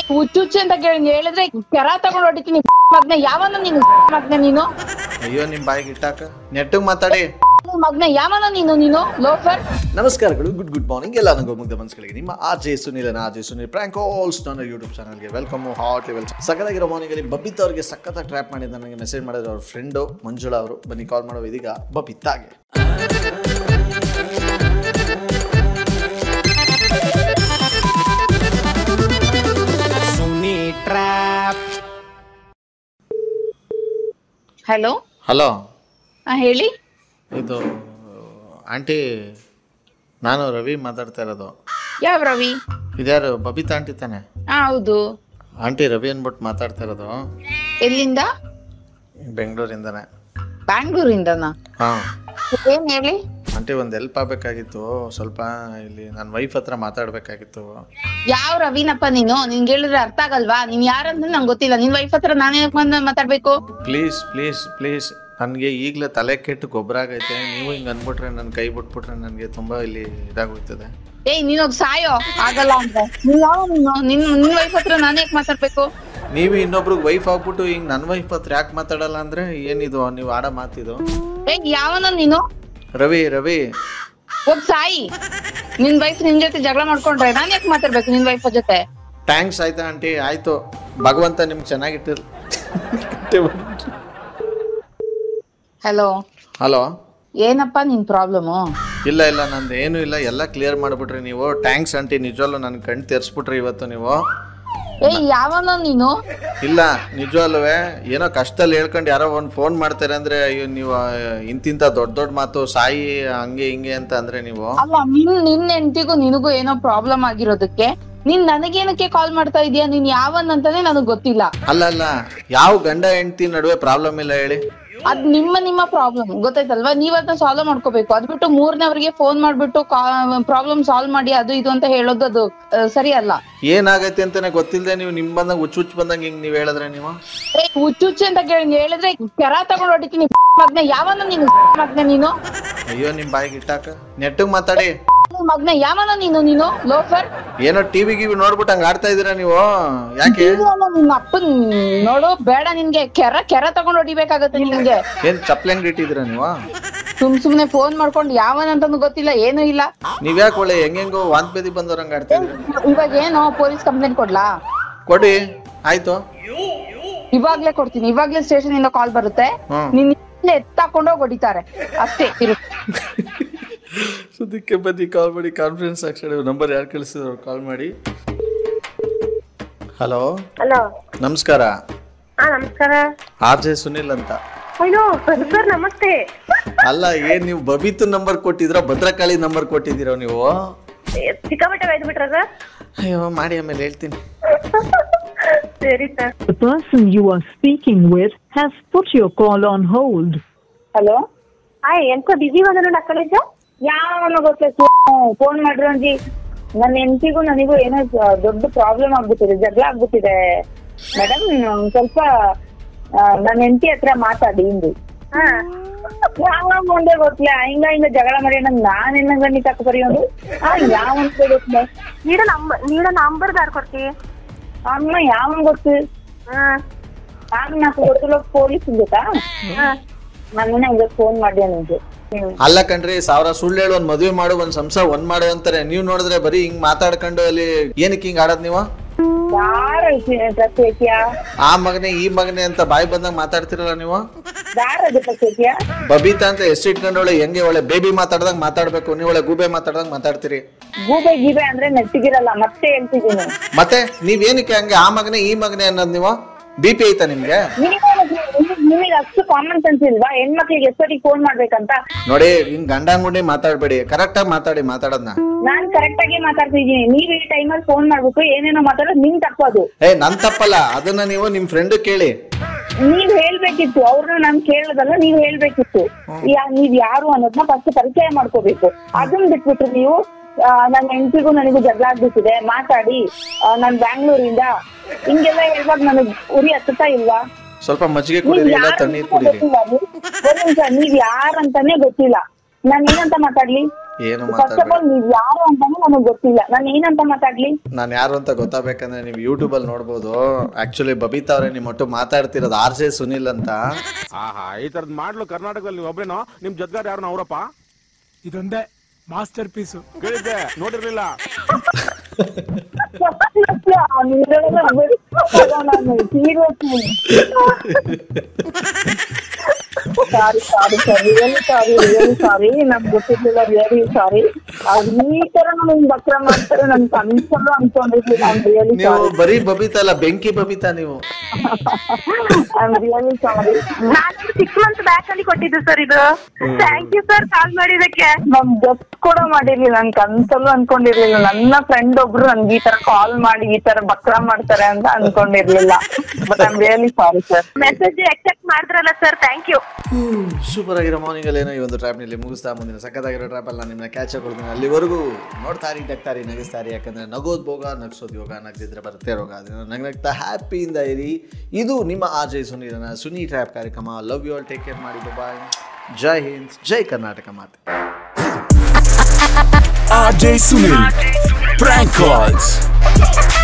ಹುಚ್ಚುಚ್ಚು ಅಂತ ಕೇಳಿ ಹೇಳಿದ್ರೆ ಕೆರ ತಗೊಂಡ್ ಹೊಡಿತೀನಿ ಮಗ್ನ ಯಾವನ ನೀನು ಮಗ್ನ ನೀನು ಅಯ್ಯೋ ನಿಮ್ಮ ಬಾಯಿಗೆ ಇಟ್ಟಾಕ ನೆಟ್ಟಿಗೆ ಮಾತಾಡಿ ಮಗ್ನ ಯಾವನ ನೀನು ನೀನು ಲೋಫರ್ ನಮಸ್ಕಾರಗಳು ಗುಡ್ ಗುಡ್ ಮಾರ್ನಿಂಗ್ ಎಲ್ಲ ನನಗೆ ಮುಗ್ಧ ಮನಸ್ಸುಗಳಿಗೆ ನಿಮ್ಮ R J Sunil R J Sunil prank ಆಲ್ಸ್ ನನ್ನ ಯೂಟ್ಯೂಬ್ ಚಾನಲ್ಗೆ ವೆಲ್ಕಮ್ ಹಾಟ್ ಲೆವೆಲ್ ಸಕ್ಕತ್ತಾಗಿರೋ ಮಾರ್ನಿಂಗಲ್ಲಿ ಬಬಿತ್ ಅವ್ರಿಗೆ ಸಖತ್ತಾಗಿ ಟ್ರ್ಯಾಪ್ ಮಾಡಿದ್ದು ನನಗೆ ಮೆಸೇಜ್ ಮಾಡಿದ್ರು ಅವ್ರ ಫ್ರೆಂಡು ಮಂಜುಳಾ ಅವರು ಬನ್ನಿ ಕಾಲ್ ಮಾಡೋ ಇದೀಗ ಬಬಿತ್ತಾಗೆ ಹಲೋ ಹಲೋ ಹಾ ಹೇಳಿ ಇದು ಆಂಟಿ ನಾನು ರವಿ ಮಾತಾಡ್ತಾ ಇರೋದು ಯಾವ ರವಿ ಇದ್ಯಾರು ಬಬಿತಾ ಆಂಟಿ ತಾನೆ ಹಾ ಹೌದು ಆಂಟಿ ರವಿ ಅಂದ್ಬಿಟ್ಟು ಮಾತಾಡ್ತಾ ಇರೋದು ಎಲ್ಲಿಂದ ಬೆಂಗಳೂರಿಂದನೇ ಬ್ಯಾಂಗ್ಳೂರಿಂದನಾ ಹಾಂ ಏನ್ ಹೇಳಿ ಆಂಟಿ ಒಂದು ಹೆಲ್ಪ್ ಆಗಬೇಕಾಗಿತ್ತು ಸ್ವಲ್ಪ ಇಲ್ಲಿ ನನ್ನ ವೈಫ್ ಹತ್ರ ಮಾತಾಡಬೇಕಾಗಿತ್ತು ಯಾವ ರವಿನಪ್ಪ ನೀನು ನಿನ್ಗೆ ಹೇಳಿದ್ರೆ ಅರ್ಥ ಆಗಲ್ವಾ ನೀನ್ ಯಾರಂತ ನಂಗೆ ಗೊತ್ತಿಲ್ಲ ನಿನ್ ವೈಫ್ ಹತ್ರ ನಾನೇ ಬಂದು ಮಾತಾಡ್ಬೇಕು ಪ್ಲೀಸ್ ಪ್ಲೀಸ್ ಪ್ಲೀಸ್ ನನಗೆ ಈಗಲೇ ತಲೆ ಕೆಟ್ಟು ಗೊಬ್ಬರ ಆಗೈತೆ ನೀವು ಹಿಂಗೆ ಅಂದ್ಬಿಟ್ರೆ ನನ್ನ ಕೈ ಬಿಟ್ಬಿಟ್ರೆ ನನಗೆ ತುಂಬ ಇಲ್ಲಿ ಇದಾಗೋಗ್ತದೆ ಏಯ್ ನೀನ್ ಹೋಗ್ ಸಾಯೋ ಆಗಲ್ಲ ಅಂತ ನೀನ್ ಯಾವ ನೀನು ನಿನ್ ನಿನ್ ವೈಫ್ ಹತ್ರ ನಾನೇ ಯಾಕೆ ಮಾತಾಡ್ಬೇಕು ನೀವು ಇನ್ನೊಬ್ರಿಗೆ ವೈಫ್ ಆಗ್ಬಿಟ್ಟು ಹಿಂಗೆ ನನ್ನ ವೈಫ್ ಹತ್ರ ಯಾಕೆ ಮಾತಾಡಲ್ಲ ಅಂದರೆ ಏನಿದು ನೀವು ಆಡೋ ಮಾತಿದು ಏಯ್ ಯಾವನ ನೀನು ರವಿ ರವಿ ಹೋಗ್ ಸಾಯಿ ನಿನ್ ವೈಫ್ ನಿನ್ ಜೊತೆ ಜಗಳ ಮಾಡ್ಕೊಂಡ್ರೆ ನಾನ್ ಯಾಕೆ ಮಾತಾಡ್ಬೇಕು ನಿನ್ ವೈಫ್ ಜೊತೆ ಥ್ಯಾಂಕ್ಸ್ ಆಯ್ತಾ ಆಂಟಿ ಆಯಿತು ಭಗವಂತ ನಿಮ್ಗೆ ಚೆನ್ನಾಗಿಟ್ಟಿರ್ ಹಲೋ ಹಲೋ ಏನಪ್ಪ ನಿನ್ ಪ್ರಾಬ್ಲಮ್ ಇಲ್ಲ ಇಲ್ಲ ನಂದು ಏನೂ ಇಲ್ಲ ಎಲ್ಲ ಕ್ಲಿಯರ್ ಮಾಡಿಬಿಟ್ರಿ ನೀವು ಥ್ಯಾಂಕ್ಸ್ ಆಂಟಿ ನಿಜವಲ್ಲೂ ನನ್ನ ಕಣ್ಣು ತೆರೆಸ್ಬಿಟ್ರಿ ಇವತ್ತು ನೀವು ಏಯ್ ಯಾವನೋ ನೀನು ಇಲ್ಲ ನಿಜವಲ್ವೇ ಏನೋ ಕಷ್ಟದಲ್ಲಿ ಹೇಳ್ಕೊಂಡು ಯಾರೋ ಒಂದು ಫೋನ್ ಮಾಡ್ತಾರೆ ಅಂದ್ರೆ ಅಯ್ಯೋ ನೀವು ಆ, ಇಂತಿಂತ ದೊಡ್ಡ ದೊಡ್ಡ ಮಾತು ಸಾಯಿ ಹಂಗೆ ಹಿಂಗೆ ಅಂತ ಅಂದ್ರೆ ನೀವು ಅಲ್ಲ ನಿನ್ ನಿನ್ ಹೆಂಡತಿಗೂ ನಿನಗೂ ಏನೋ ಪ್ರಾಬ್ಲಮ್ ಆಗಿರೋದಕ್ಕೆ ನೀನ್ ನನಗೇನಕ್ಕೆ ಕಾಲ್ ಮಾಡ್ತಾ ಇದೀಯಾ ನೀನ್ ಯಾವನ್ ಅಂತಾನೆ ನನಗ್ ಗೊತ್ತಿಲ್ಲ ಅಲ್ಲ ಅಲ್ಲ ಯಾವ ಗಂಡ ಹೆಂಡತಿ ನಡುವೆ ಪ್ರಾಬ್ಲಮ್ ಇಲ್ಲ ಹೇಳಿ ಅದ್ ನಿಮ್ಮ ನಿಮ್ಮ ಪ್ರಾಬ್ಲಮ್ ಗೊತ್ತಾಯ್ತಲ್ವಾ ನೀವ್ ಅದನ್ನ ಸಾಲ್ವ್ ಮಾಡ್ಕೋಬೇಕು ಅದ್ ಬಿಟ್ಟು ಮೂರನೇವ್ರಿಗೆ ಫೋನ್ ಮಾಡ್ಬಿಟ್ಟು ಪ್ರಾಬ್ಲಮ್ ಸಾಲ್ವ್ ಮಾಡಿ ಅದು ಇದು ಅಂತ ಹೇಳೋದು ಅದು ಆ, ಸರಿ ಅಲ್ಲ ಏನಾಗೈತೆ ಅಂತಾನೆ ಗೊತ್ತಿಲ್ಲದೆ ನೀವು ನಿಮ್ ಬಂದಂಗ ಹುಚ್ಚು ಹುಚ್ಚು ಬಂದಂಗ ಹಿಂಗ್ ನೀವ್ ಹೇಳಿದ್ರೆ ನೀವು ಏ ಹುಚ್ಚುಚ್ಚು ಅಂತ ಕೇಳಿ ಹೇಳಿದ್ರೆ ಕೆರ ತಗೊಂಡ್ ಹೊಡಿತೀನಿ ಮಗ್ನ ಯಾವನ ನೀನು ಮಗ್ನ ನೀನು ಅಯ್ಯೋ ನಿಮ್ ಬಾಯಿಗೆ ಇಟ್ಟಾಕ ನೆಟ್ಟಿಗೆ ಮಾತಾಡಿ ಮಗ್ನ ಯಾವನ ನೀನು ನೀನು ಲೋಫರ್ ಏನೋ ಟಿವಿ ಗಿವಿ ನೋಡ್ಬಿಟ್ಟು ಹಂಗ ಆಡ್ತಾ ಇದೀರಾ ನೀವು ಯಾಕೆ ನಿನ್ನ ಅಪ್ಪನ್ ನೋಡು ಬೇಡ ನಿನ್ಗೆ ಕೆರ ಕೆರ ತಗೊಂಡ್ ಹೊಡಿಬೇಕಾಗತ್ತೆ ನಿನ್ಗೆ ಏನ್ ಚಪ್ಲಿ ಅಂಗಡಿ ಇಟ್ಟಿದ್ದೀರಾ ನೀವು ಸುಮ್ ಸುಮ್ನೆ ಫೋನ್ ಮಾಡ್ಕೊಂಡು ಯಾವನ್ ಅಂತಾನು ಗೊತ್ತಿಲ್ಲ ಏನು ಇಲ್ಲ ನೀವ್ ಯಾಕೆ ಒಳ್ಳೆ ಹೆಂಗೆಂಗೋ ವಾಂತ್ ಬೇದಿ ಬಂದವ್ರಂಗ ಆಡ್ತಾ ಇದೀರ ಇವಾಗ ಏನು ಪೊಲೀಸ್ ಕಂಪ್ಲೇಂಟ್ ಕೊಡ್ಲಾ ಕೊಡಿ ಆಯ್ತು ಇವಾಗ್ಲೇ ಕೊಡ್ತೀನಿ ಇವಾಗ್ಲೇ ಸ್ಟೇಷನ್ ಇಂದ ಕಾಲ್ ಬರುತ್ತೆ ಹ್ಮ್. ನಿನ್ ಇಲ್ಲೇ ಎತ್ತಾಕೊಂಡೋಗಿ ಹೊಡಿತಾರೆ ಅಷ್ಟೇ ಇರು ಸದ್ಯಕ್ಕೆ ಬನ್ನಿ ಕಾಲ್ ಮಾಡಿ ಕಾನ್ಫರೆನ್ಸ್ ಆಕ್ಷನ್ ನಂಬರ್ ಯಾರು ಕಳಿಸಿದ್ರು ಕಾಲ್ ಮಾಡಿ ಹಲೋ ಹಲೋ ನಮಸ್ಕಾರ ಹಾ ನಮಸ್ಕಾರ ಆರ್ ಜೆ ಸುನಿಲ್ ಅಂತ ಅಯ್ಯೋ ಸರ್ ನಮಸ್ತೆ ಅಲ್ಲ ಏನ್ ನೀವು ಬಬಿತ್ ನಂಬರ್ ಕೊಟ್ಟಿದ್ರ ಭದ್ರಕಾಳಿ ನಂಬರ್ ಕೊಟ್ಟಿದ್ದೀರೋ ನೀವು ಏ, ಸಿಕ್ಕಾಪಟ್ಟೆ ಒಯ್ದು ಬಿಟ್ರ ಸರ್ ಅಯ್ಯೋ ಮಾಡಿ ಆಮೇಲೆ ಹೇಳ್ತೀನಿ ಸರಿ sir The person you are speaking with has put your call on hold. Hello hi ಎಂತ ಬಿಸಿ ಬಂದ ನೋಡಿ ಅಕ್ಕಳಿದ್ದ ಯಾವನ ಗೊತ್ತೇ ಫೋನ್ ಮಾಡ್ರು ಅಂಜಿ ನನ್ನ ಹೆಂಡತಿಗೂ ನನಗೂ ಏನೋ ಸ- ದೊಡ್ಡ ಪ್ರಾಬ್ಲಮ್ ಆಗ್ಬಿಟ್ಟಿದೆ ಜಗಳ ಆಗ್ಬಿಟ್ಟಿದೆ ಮೇಡಮ್ ಸ್ವಲ್ಪ ಆ, ನನ್ನ ಹೆಂಡತಿ ಹತ್ರ ಮಾತಾಡಿ ಇಂದು ಹಾ ಯಾವ ಮುಂದೆ ಗೊತ್ತಿಲ್ಲ ಹಿಂಗ ಹಿಂಗ ಜಗಳ ಮಾಡಿ ನಂಗೆ ನಾನು ಹೆಂಗ ನೀ ತಕ್ಕ ಬರೆಯೋದು ಆ ಯಾವ ಗೊತ್ತಿಲ್ಲ ನೀಡ ನಂಬರ್ ನೀಡ ನಂಬರ್ ದಾರ್ ಕೊಡ್ತಿ ಅಮ್ಮ ಯಾವ ಗೊತ್ತು ಹಾ ನಾನು నాకు ಗೊತ್ತಿಲ್ಲ ಪೊಲೀಸ್ ಗೊತ್ತಾ ಹಾ ನನ್ನ ಹಂಗೆ ಫೋನ್ ಮಾಡಿ ನಿಮ್ಗೆ ಹ್ಮ್ ಅಲ್ಲ ಕಣ್ರಿ ಸಾವಿರ ಸುಳ್ಳು ಹೇಳಿ ಒಂದ್ ಮದುವೆ ಮಾಡು ಒಂದ್ ಸಂಸಾರ ಒಂದ್ ಮಾಡು ಅಂತಾರೆ ನೀವ್ ನೋಡಿದ್ರೆ ಬರೀ ಹಿಂಗ್ ಮಾತಾಡ್ಕೊಂಡು ಅಲ್ಲಿ ಏನಕ್ಕೆ ಹಿಂಗ್ ಆಡೋದ್ ನೀವು ಯಾರ ಪ್ರತ್ಯೇಕಿಯ ಆ ಮಗನೇ ಈ ಮಗನೇ ಅಂತ ಬಾಯಿ ಬಂದಂಗ ಮಾತಾಡ್ತಿರಲ್ಲ ನೀವು ಯಾರದು ಪ್ರತ್ಯೇಕಿಯ ಬಬೀತಾ ಅಂತ ಹೆಸರು ಇಟ್ಕೊಂಡು ಒಳ್ಳೆ ಹೆಂಗೆ ಒಳ್ಳೆ ಬೇಬಿ ಮಾತಾಡ್ದಂಗ್ ಮಾತಾಡ್ಬೇಕು ನೀವು ಒಳ್ಳೆ ಗೂಬೆ ಮಾತಾಡ್ದಂಗ್ ಮಾತಾಡ್ತೀರಿ ಗೂಬೆ ಗೀಬೆ ಅಂದ್ರೆ ನೆಟ್ಟಿಗಿರಲ್ಲ ಮತ್ತೆ ಹೇಳ್ತಿದ್ದೀನಿ ಮತ್ತೆ ನೀವ್ ಏನಕ್ಕೆ ಹಂಗೆ ಆ ಮಗನೇ ಈ ಮಗನೇ ಅನ್ನೋದ್ ನೀವು ಬಿ ಪಿ ಐತಾ ನಿಮ್ಗೆ ನಿಮಗೆ ಅಷ್ಟು ಕಾಮನ್ ಸೆನ್ಸ್ ಇಲ್ವಾ ಹೆಣ್ಮಕ್ಳಿಗೆ ಎಷ್ಟೊತ್ತಿಗೆ ಫೋನ್ ಮಾಡ್ಬೇಕಂತ ನೋಡಿ ಹಿಂಗ್ ಗಂಡಂಗುಂಡಿ ಮಾತಾಡ್ಬೇಡಿ ಕರೆಕ್ಟ್ ಆಗಿ ಮಾತಾಡಿ ಮಾತಾಡೋದ್ನ ನಾನ್ ಕರೆಕ್ಟ್ ಆಗಿ ಮಾತಾಡ್ತಿದ್ದೀನಿ ನೀವ್ ಈ ಟೈಮಲ್ಲಿ ಫೋನ್ ಮಾಡ್ಬೇಕು ಏನೇನೋ ಮಾತಾಡೋದು ನಿಮ್ ತಪ್ಪದು ಏ ನನ್ ತಪ್ಪಲ್ಲ ಅದನ್ನ ನೀವು ನಿಮ್ ಫ್ರೆಂಡ್ ಕೇಳಿ ನೀವ್ ಹೇಳ್ಬೇಕಿತ್ತು ಅವ್ರನ್ನ ನಾನ್ ಕೇಳೋದಲ್ಲ ನೀವ್ ಹೇಳ್ಬೇಕಿತ್ತು ಯಾ- ನೀವ್ ಯಾರು ಅನ್ನೋದನ್ನ ಫಸ್ಟ್ ಪರಿಚಯ ಮಾಡ್ಕೋಬೇಕು ಅದನ್ನ ಬಿಟ್ಬಿಟ್ರು ನೀವು ಆ, ನನ್ನ ಹೆಂಡತಿಗೂ ನನಗೂ ಜಗಳ ಆಗ್ಬಿಟ್ಟಿದೆ ಮಾತಾಡಿ ಆ, ನಾನ್ ಬ್ಯಾಂಗ್ಳೂರಿಂದ ಹಿಂಗೆಲ್ಲ ಹೇಳ್ವಾಗ ನನಗ್ ಉರಿ ಹತ್ತತಾ ಇಲ್ವಾ ಸ್ವಲ್ಪ ಮಜ್ಜಿಗೆ ನೀವ್ ಕುಡೀರಿ ಇಲ್ಲ ಯಾರು ತಣ್ಣೀರ್ ಅಂತ ಕುಡೀರಿ ಗೊತ್ತಿಲ್ಲ ನೀವು. ಒಂದ್ ನಿಮಿಷ ನೀವ್ ಯಾರಂತಾನೆ ಗೊತ್ತಿಲ್ಲ ನಾನ್ ಏನಂತ ಮಾತಾಡ್ಲಿ ಏನು ಫಸ್ಟ್ ಆಫ್ ಮಾತಾಡ್ಬೇಡ ಆಲ್ ನೀವ್ ಯಾರು ಅಂತಾನೆ ನನಗ್ ಗೊತ್ತಿಲ್ಲ ನಾನು ಏನಂತ ಮಾತಾಡ್ಲಿ ನಾನು ಯಾರು ಅಂತ ಗೊತ್ತಾಗಬೇಕಂದ್ರೆ ನೀವು ಯೂಟ್ಯೂಬಲ್ಲಿ ನೋಡ್ಬೋದು ಆಕ್ಚುಲಿ ಬಬಿತಾ ಅವರೇ ನಿಮ್ಮ ಒಟ್ಟು ಮಾತಾಡ್ತಿರೋದು ಆರ್ ಜೆ ಸುನಿಲ್ ಅಂತ ಆಹಾ ಈ ತರದ್ ಮಾಡ್ಲು ಕರ್ನಾಟಕದಲ್ಲಿ ನೀವು ಒಬ್ರೇನೋ ನಿಮ್ ಜೊತೆಗಾರ ಯಾರು ಅವರಪ್ಪ ಇದೊಂದೇ ಮಾಸ್ಟರ್ ಪೀಸು ಕೇಳಿದ್ದೆ ನೋಡಿರ್ಲಿಲ್ಲ ಸಾರಿ ಸಾರಿ ಸಾರಿ ರಿಯಲಿ ಸಾರಿ ರಿಯಲಿ ಸಾರಿ ನಮ್ಗೆ ಗೊತ್ತಿರ್ಲಿಲ್ಲ ರಿಯಲಿ ಸಾರಿ ಈ ತರ ನಮ್ಗೆ ಬಕ್ರ ಮಾಡ್ತಾರೆ ನನ್ ಕನ್ಸಲ್ಲೂ ಅನ್ಕೊಂಡಿರ್ಲಿಲ್ಲ ಐ ರಿಯಲಿ ನೀವು ಸಾರಿ ಬರೀ ಬಬಿತಾ ಅಲ್ಲ ಬೆಂಕಿ ಬಬಿತಾ ನೀವು ಐ ರಿಯಲಿ ಸಾರಿ ನಾನು ಸಿಕ್ಸ್ ಮಂತ್ಸ್ ಬ್ಯಾಕ್ ಅಲ್ಲಿ ಕೊಟ್ಟಿದ್ದು ಸರ್ ಇದು ಥ್ಯಾಂಕ್ ಯು ಸರ್ ಕಾಲ್ ಮಾಡಿದಕ್ಕೆ ನಮ್ ಗೊತ್ತು ಕೂಡ ಮಾಡಿರ್ಲಿಲ್ಲ ನನ್ ಕನ್ಸಲ್ಲೂ ಅನ್ಕೊಂಡಿರ್ಲಿಲ್ಲ ನನ್ನ ಫ್ರೆಂಡ್ ಒಬ್ರು ನನ್ಗೆ ಈ ತರ ಕಾಲ್ ಮಾಡಿ ಈ ತರ ಬಕ್ರ ಮಾಡ್ತಾರೆ ಅಂತ ಅನ್ಕೊಂಡಿರ್ಲಿಲ್ಲ but I really sorry sir message except ಮಾಡಿದ್ರಲ್ಲ ಸರ್ ಥ್ಯಾಂಕ್ ಯು ಸೂಪರ್ ಆಗಿರೋ ಮಾರ್ನಿಂಗ್ ಅಲ್ಲಿ ಏನೋ ಈ ಒಂದು ಟ್ರ್ಯಾಪ್ನಲ್ಲಿ ಮುಗಿಸ್ತಾ ಮುಂದಿನ ಸಖತ್ತಾಗಿರೋ ಟ್ರ್ಯಾಪ್ ಅಲ್ಲಿ ನಾನು ನಿಮ್ಮನ್ನ ಕ್ಯಾಚ್ ಕೊಡ್ತೀನಿ ಅಲ್ಲಿವರೆಗೂ ನೋಡ್ತಾರಿ ನಗ್ತಾರಿ ನಗಿಸ್ತಾರಿ ಯಾಕಂದ್ರೆ ನಗೋದ್ ಭೋಗ ನಗ್ಸೋದು ಯೋಗ ನಗ್ದಿದ್ರೆ ಬರುತ್ತೆ ರೋಗ ಅದನ್ನ ನಗ್ ನಗ್ತಾ ಹ್ಯಾಪಿಯಿಂದ ಇರಿ ಇದು ನಿಮ್ಮ ಆಜಯ್ ಸುನೀಲನ ಸುನಿ ಟ್ರ್ಯಾಪ್ ಕಾರ್ಯಕ್ರಮ love you all take care ಮಾಡಿ ಬಾಯ್ ಜೈ ಹಿಂದ್ ಜೈ ಕರ್ನಾಟಕ ಮಾತೆ RJ Sunil. Prank calls.